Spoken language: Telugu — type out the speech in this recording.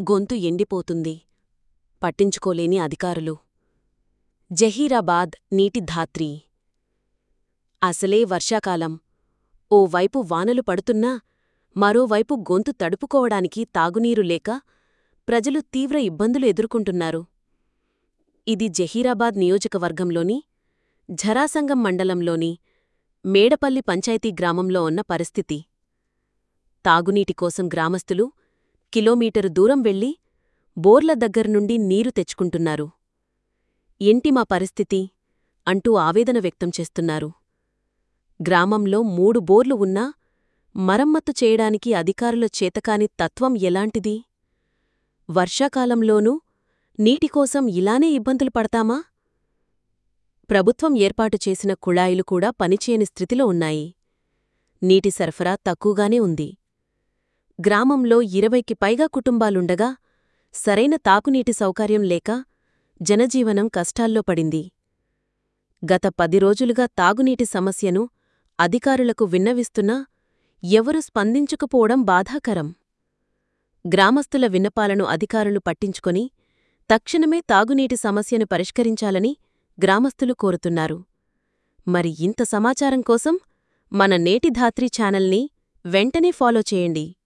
గొంతు ఎండిపోతుంది పట్టించుకోలేని అధికారులు జహీరాబాద్ నీటి ధాత్రి అసలే వర్షాకాలం ఓ వైపు వానలు పడుతున్నా మరోవైపు గొంతు తడుపుకోవడానికి తాగునీరు లేక ప్రజలు తీవ్ర ఇబ్బందులు ఎదుర్కొంటున్నారు ఇది జహీరాబాద్ నియోజకవర్గంలోని ఝరాసంగం మండలంలోని మేడపల్లి పంచాయతీ గ్రామంలో ఉన్న పరిస్థితి తాగునీటి కోసం గ్రామస్తులు కిలోమీటరు దూరం వెళ్లి బోర్ల దగ్గర్నుండి నీరు తెచ్చుకుంటున్నారు ఏంటి మా పరిస్థితి అంటూ ఆవేదన వ్యక్తం చేస్తున్నారు గ్రామంలో మూడు బోర్లు ఉన్నా మరమ్మత్తు చేయడానికి అధికారుల చేతకాని తత్వం ఎలాంటిది వర్షాకాలంలోనూ నీటికోసం ఇలానే ఇబ్బందులు పడతామా ప్రభుత్వం ఏర్పాటు చేసిన కుళాయిలు కూడా పనిచేయని స్థితిలో ఉన్నాయి నీటి సరఫరా తక్కువగానే ఉంది గ్రామంలో ఇరవైకి పైగా కుటుంబాలుండగా సరైన తాకునీటి సౌకర్యం లేక జనజీవనం కష్టాల్లో పడింది గత పది రోజులుగా తాగునీటి సమస్యను అధికారులకు విన్నవిస్తున్నా ఎవరు స్పందించకపోవడం బాధాకరం గ్రామస్తుల విన్నపాలను అధికారులు పట్టించుకొని తక్షణమే తాగునీటి సమస్యను పరిష్కరించాలని గ్రామస్తులు కోరుతున్నారు మరి ఇంత సమాచారం కోసం మన నేటి ధాత్రి ఛానల్ని వెంటనే ఫాలో చేయండి